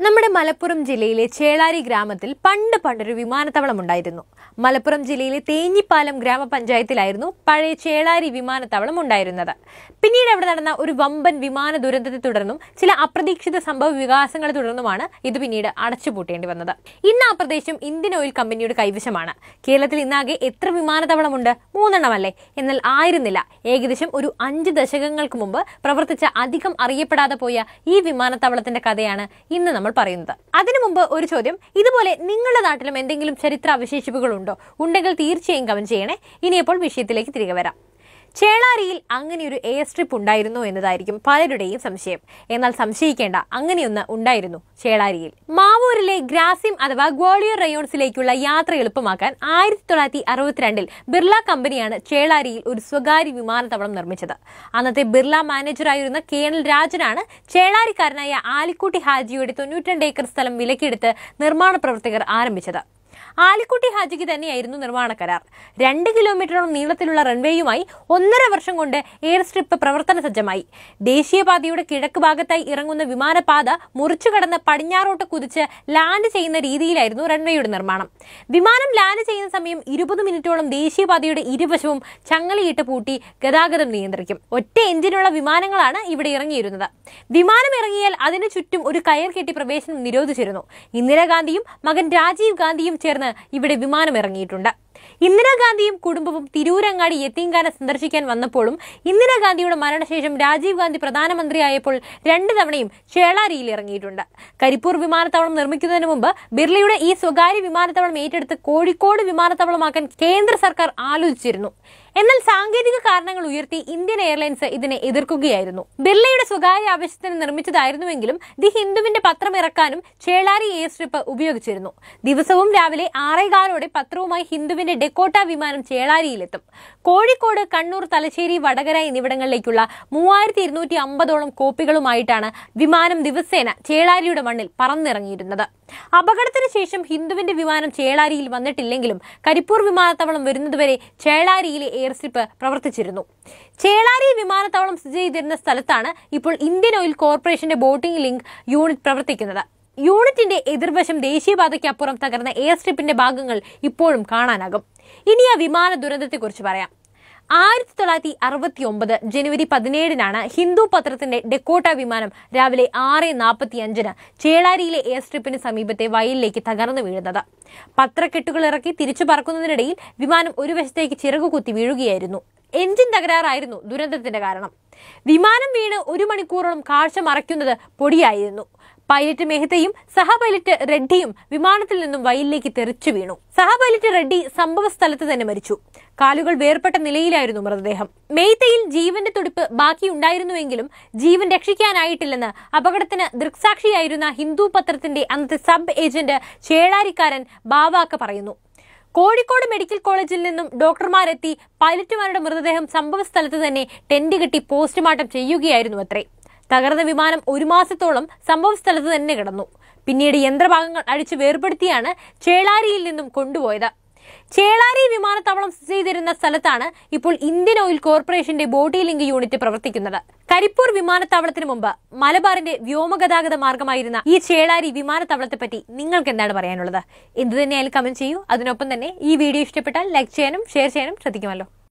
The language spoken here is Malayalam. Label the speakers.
Speaker 1: നമ്മുടെ മലപ്പുറം ജില്ലയിലെ ചേളാരി ഗ്രാമത്തിൽ പണ്ട് പണ്ടൊരു വിമാനത്താവളം ഉണ്ടായിരുന്നു മലപ്പുറം ജില്ലയിലെ തേഞ്ഞിപ്പാലം ഗ്രാമപഞ്ചായത്തിലായിരുന്നു പഴയ ചേളാരി വിമാനത്താവളം ഉണ്ടായിരുന്നത് പിന്നീട് അവിടെ നടന്ന ഒരു വമ്പൻ വിമാന ദുരന്തത്തെ തുടർന്നും ചില അപ്രതീക്ഷിത സംഭവ വികാസങ്ങളെ തുടർന്നുമാണ് ഇത് പിന്നീട് അടച്ചുപൂട്ടേണ്ടി വന്നത് ഇന്ന് ആ പ്രദേശം ഇന്ത്യൻ ഓയിൽ കമ്പനിയുടെ കൈവശമാണ് കേരളത്തിൽ ഇന്നാകെ എത്ര വിമാനത്താവളമുണ്ട് മൂന്നെണ്ണമല്ലേ എന്നാൽ ആയിരുന്നില്ല ഏകദേശം ഒരു അഞ്ച് ദശകങ്ങൾക്ക് മുമ്പ് പ്രവർത്തിച്ച അധികം അറിയപ്പെടാതെ പോയ ഈ വിമാനത്താവളത്തിന്റെ കഥയാണ് ഇന്ന് നമ്മൾ പറയുന്നത് അതിനു മുമ്പ് ഒരു ചോദ്യം ഇതുപോലെ നിങ്ങളുടെ നാട്ടിലും എന്തെങ്കിലും ചരിത്ര അവശേഷിപ്പുകളുണ്ടോ ഉണ്ടെങ്കിൽ തീർച്ചയായും കമന്റ് ചെയ്യണേ ഇനിയപ്പോൾ വിഷയത്തിലേക്ക് തിരികെ വരാം ചേളാരിയിൽ അങ്ങനെ ഒരു എയർ സ്ട്രിപ്പ് ഉണ്ടായിരുന്നു എന്നതായിരിക്കും പലരുടെയും സംശയം എന്നാൽ സംശയിക്കേണ്ട അങ്ങനെയൊന്ന് ഉണ്ടായിരുന്നു ചേളാരിയിൽ മാവൂരിലെ ഗ്രാസിം അഥവാ ഗ്വാളിയർ റയോൺസിലേക്കുള്ള യാത്ര എളുപ്പമാക്കാൻ ആയിരത്തി തൊള്ളായിരത്തി അറുപത്തിരണ്ടിൽ ബിർള കമ്പനിയാണ് ചേളാരിയിൽ ഒരു സ്വകാര്യ വിമാനത്താവളം നിർമ്മിച്ചത് അന്നത്തെ ബിർള മാനേജറായിരുന്ന കേണൽ രാജനാണ് ചേളാരിക്കാരനായ ആലിക്കുട്ടി ഹാജിയുടെ തൊണ്ണൂറ്റിരണ്ട് ഏക്കർ സ്ഥലം വിലക്കെടുത്ത് നിർമ്മാണ പ്രവർത്തകർ ആരംഭിച്ചത് ആലിക്കുട്ടി ഹാജിക്ക് തന്നെയായിരുന്നു നിർമ്മാണ കരാർ രണ്ട് കിലോമീറ്ററോളം നീളത്തിലുള്ള റൺവേയുമായി ഒന്നര വർഷം കൊണ്ട് എയർ സ്ട്രിപ്പ് പ്രവർത്തന സജ്ജമായി ദേശീയപാതയുടെ കിഴക്ക് ഭാഗത്തായി ഇറങ്ങുന്ന വിമാനപാത മുറിച്ചു കടന്ന് പടിഞ്ഞാറോട്ട് കുതിച്ച് ലാൻഡ് ചെയ്യുന്ന രീതിയിലായിരുന്നു റൺവേയുടെ നിർമ്മാണം വിമാനം ലാൻഡ് ചെയ്യുന്ന സമയം ഇരുപത് മിനിറ്റോളം ദേശീയപാതയുടെ ഇരുവശവും ചങ്ങലയിട്ട് പൂട്ടി ഗതാഗതം നിയന്ത്രിക്കും ഒറ്റ എഞ്ചിനുള്ള വിമാനങ്ങളാണ് ഇവിടെ ഇറങ്ങിയിരുന്നത് വിമാനം ഇറങ്ങിയാൽ അതിനു ചുറ്റും ഒരു കയർ കെട്ടി പ്രവേശനം നിരോധിച്ചിരുന്നു ഇന്ദിരാഗാന്ധിയും മകൻ രാജീവ് ഗാന്ധിയും ചേർന്ന് ഇവിടെ വിമാനം ഇറങ്ങിയിട്ടുണ്ട് ഇന്ദിരാഗാന്ധിയും കുടുംബവും തിരൂരങ്ങാടി യത്തീംഖാന സന്ദർശിക്കാൻ വന്നപ്പോഴും ഇന്ദിരാഗാന്ധിയുടെ മരണശേഷം രാജീവ് ഗാന്ധി പ്രധാനമന്ത്രിയായപ്പോൾ രണ്ടു തവണയും ചേളാരിയിൽ ഇറങ്ങിയിട്ടുണ്ട് കരിപ്പൂർ വിമാനത്താവളം നിർമ്മിക്കുന്നതിന് മുമ്പ് ബിർളയുടെ ഈ സ്വകാര്യ വിമാനത്താവളം ഏറ്റെടുത്ത് കോഴിക്കോട് വിമാനത്താവളമാക്കാൻ കേന്ദ്ര സർക്കാർ ആലോചിച്ചിരുന്നു എന്നാൽ സാങ്കേതിക കാരണങ്ങൾ ഉയർത്തി ഇന്ത്യൻ എയർലൈൻസ് ഇതിനെ എതിർക്കുകയായിരുന്നു ബിർളയുടെ സ്വകാര്യ ആവശ്യത്തിന് നിർമ്മിച്ചതായിരുന്നുവെങ്കിലും ദി ഹിന്ദുവിന്റെ പത്രം ഇറക്കാനും ചേളാരി എയർ സ്ട്രിപ്പ് ഉപയോഗിച്ചിരുന്നു ദിവസവും രാവിലെ ആറേകാലോടെ പത്രവുമായി ഹിന്ദുവിന്റെ ഡെക്കോട്ട വിമാനം ചേളാരിയിലെത്തും കോഴിക്കോട് കണ്ണൂർ തലശ്ശേരി വടകര എന്നിവിടങ്ങളിലേക്കുള്ള മൂവായിരത്തി ഇരുന്നൂറ്റി അമ്പതോളം കോപ്പികളുമായിട്ടാണ് വിമാനം ദിവസേന ചേളാരിയുടെ മണ്ണിൽ പറന്നിറങ്ങിയിരുന്നത് അപകടത്തിന് ശേഷം ഹിന്ദുവിന്റെ വിമാനം ചേളാരിയിൽ വന്നിട്ടില്ലെങ്കിലും കരിപ്പൂർ വിമാനത്താവളം വരുന്നതുവരെ ചേളാരിയിലെ എയർ സ്ട്രിപ്പ് പ്രവർത്തിച്ചിരുന്നു ചേളാരി വിമാനത്താവളം സ്ഥിതി ചെയ്തിരുന്ന സ്ഥലത്താണ് ഇപ്പോൾ ഇന്ത്യൻ ഓയിൽ കോർപ്പറേഷന്റെ ബോട്ടിംഗ് ലിങ്ക് യൂണിറ്റ് പ്രവർത്തിക്കുന്നത് യൂണിറ്റിന്റെ എതിർവശം ദേശീയപാതയ്ക്കപ്പുറം തകർന്ന എയർ സ്ട്രിപ്പിന്റെ ഭാഗങ്ങൾ ഇപ്പോഴും കാണാനാകും ഇനി ആ വിമാന ദുരന്തത്തെക്കുറിച്ച് പറയാം ആയിരത്തി തൊള്ളായിരത്തി അറുപത്തി ഒമ്പത് ജനുവരി പതിനേഴിനാണ് ഹിന്ദു പത്രത്തിന്റെ ഡെക്കോട്ട വിമാനം രാവിലെ ആറ് നാൽപ്പത്തി അഞ്ചിന് ചേളാരിയിലെ എയർ സ്ട്രിപ്പിന് സമീപത്തെ വയലിലേക്ക് തകർന്നു വീഴുന്നത് പത്രക്കെട്ടുകൾ ഇറക്കി തിരിച്ചു പറക്കുന്നതിനിടയിൽ വിമാനം ഒരു വശത്തേക്ക് ചിറകു കുത്തി വീഴുകയായിരുന്നു എഞ്ചിൻ തകരാറായിരുന്നു ദുരന്തത്തിന്റെ കാരണം വിമാനം വീണ് ഒരു മണിക്കൂറോളം കാഴ്ച മറയ്ക്കുന്നത് പൊടിയായിരുന്നു പൈലറ്റ് മെഹ്തയും സഹ പൈലറ്റ് റെഡ്ഡിയും വിമാനത്തിൽ നിന്നും വയലിലേക്ക് തെറിച്ചു വീണു സഹ പൈലറ്റ് റെഡ്ഡി സംഭവ സ്ഥലത്ത് തന്നെ മരിച്ചു കാലുകൾ വേർപെട്ട നിലയിലായിരുന്നു മൃതദേഹം മെയ്തയിൽ ജീവന്റെ തുടിപ്പ് ബാക്കിയുണ്ടായിരുന്നുവെങ്കിലും ജീവൻ രക്ഷിക്കാനായിട്ടില്ലെന്ന് അപകടത്തിന് ദൃക്സാക്ഷിയായിരുന്ന ഹിന്ദു പത്രത്തിന്റെ അന്നത്തെ സബ് ഏജന്റ് ചേളാരിക്കാരൻ ബാവാക്ക പറയുന്നു കോഴിക്കോട് മെഡിക്കൽ കോളേജിൽ നിന്നും ഡോക്ടർമാരെത്തി പൈലറ്റുമാരുടെ മൃതദേഹം സംഭവ സ്ഥലത്ത് തന്നെ ടെന്റ് കെട്ടി പോസ്റ്റ്മോർട്ടം ചെയ്യുകയായിരുന്നു അത്രേ തകർന്ന വിമാനം ഒരു മാസത്തോളം സംഭവ സ്ഥലത്ത് തന്നെ കിടന്നു പിന്നീട് യന്ത്രഭാഗങ്ങൾ അടിച്ചു വേർപെടുത്തിയാണ് ചേളാരിയിൽ നിന്നും കൊണ്ടുപോയത് ചേളാരി വിമാനത്താവളം സ്ഥിതി ചെയ്തിരുന്ന സ്ഥലത്താണ് ഇപ്പോൾ ഇന്ത്യൻ ഓയിൽ കോർപ്പറേഷന്റെ ബോട്ടി ലിങ്ക് യൂണിറ്റ് പ്രവർത്തിക്കുന്നത് കരിപ്പൂർ വിമാനത്താവളത്തിന് മുമ്പ് മലബാറിന്റെ വ്യോമഗതാഗത മാർഗമായിരുന്ന ഈ ചേളാരി വിമാനത്താവളത്തെ പറ്റി നിങ്ങൾക്ക് എന്താണ് പറയാനുള്ളത് എന്ത് തന്നെയായാലും കമന്റ് ചെയ്യൂ അതിനൊപ്പം തന്നെ ഈ വീഡിയോ ഇഷ്ടപ്പെട്ടാൽ ലൈക്ക് ചെയ്യാനും ഷെയർ ചെയ്യാനും ശ്രദ്ധിക്കുമല്ലോ